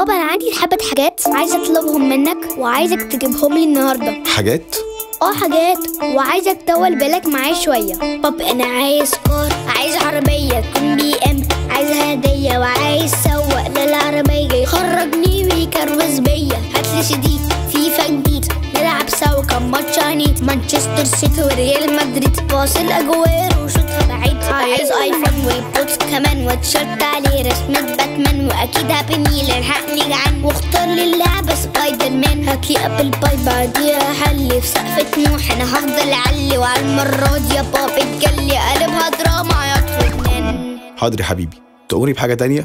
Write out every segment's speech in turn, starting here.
بابا انا عندي حبة حاجات عايزة اطلبهم منك وعايزك تجيبهم لي النهاردة حاجات اه حاجات وعايزك تطول بالك معايا شوية بابا انا عايز كار عايز عربية تكون بي ام عايز هدية وعايز سواق للعربية يخرجني ويكروز بيا هاتلي سي دي فيفا جديد نلعب سوا كم ماتش عنيد مانشستر سيتي وريال مدريد باصل اجوير وشوط بعيد عايز ايفون ويبوتس كمان وتيشيرت عليه رسمة باتمان واكيد هابي ميل الحقني جعان واختار لي اللعبة سبايدر مان هاتلي ابل باي بعديها حلي في سقفة نوح انا هفضل اعلي وعلى المرة دي يا بابا اتجلي قلبها دراما يا فنان حاضر يا حبيبي تأمري بحاجة تانية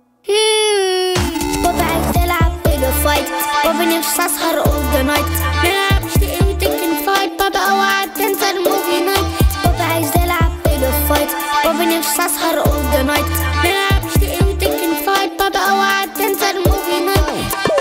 بابا عايز العب بيلو فايت بابا نفسي اسهر اول ذا نايت نلعب شتي تكن فايت بابا اوعى تنسى الموفي نايت بابا عايز العب بيلو فايت بابا نفسي اسهر اول ذا نايت نلعب شتي تكن فايت بابا اوعى تنسى الموفي نايت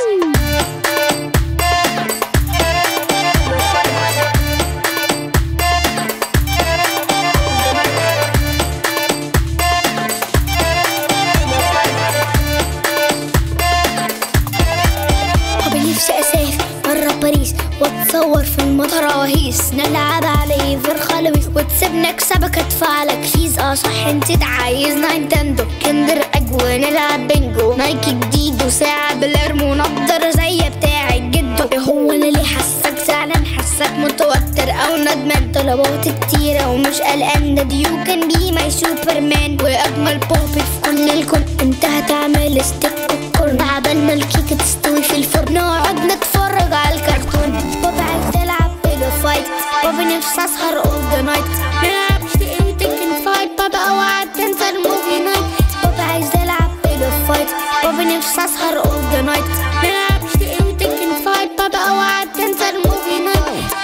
بابا نفسي اسافر برا باريس واتصور في المطر وهيس نلعب على فرخة لويس وتسيبنا اكسبك ادفع لك فيز اه صح انت عايز نينتندو كندر اجو نلعب بينجو نايكي جديد وساعة بالارم ونضر زي بتاع جدو إيه هو انا ليه حاسك زعلان حاسك متوتر او ندمان طلبات كتيرة ومش قلقان ده ديو كان بي ماي سوبرمان واجمل بوبي في كل الكون انت هتعمل ستيك كورن عبال ما الكيكة تستوي في الفرن نقعد نتفرج على الكرتون بابا عايز يلعب بيلو فايت بابا نفسي اسهر اول ذا نايت نلعب شتي تكن فايت بابا اوعى تنسى الموفي نايت بابا عايز يلعب بيلو فايت بابا نفسي اسهر اول ذا نايت نلعب شتي تكن فايت بابا اوعى تنسى الموفي نايت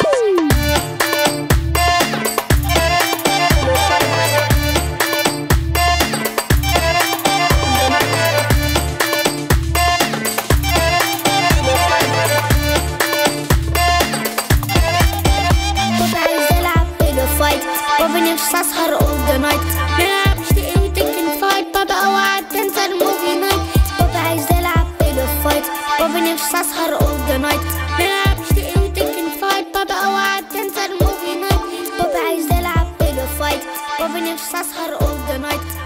بابا عايز يلعب بيلو فايت بابا نفسي اسهر اول ذا نايت نلعب شتي تكن فايت بابا اوعى تنسى الموفي نايت بابا عايز يلعب بيلو فايت بابا نفسي اسهر اول ذا نايت نلعب شتي تكن فايت بابا اوعى تنسى الموفي نايت بابا عايز يلعب بيلو فايت بابا نفسي اسهر اول ذا نايت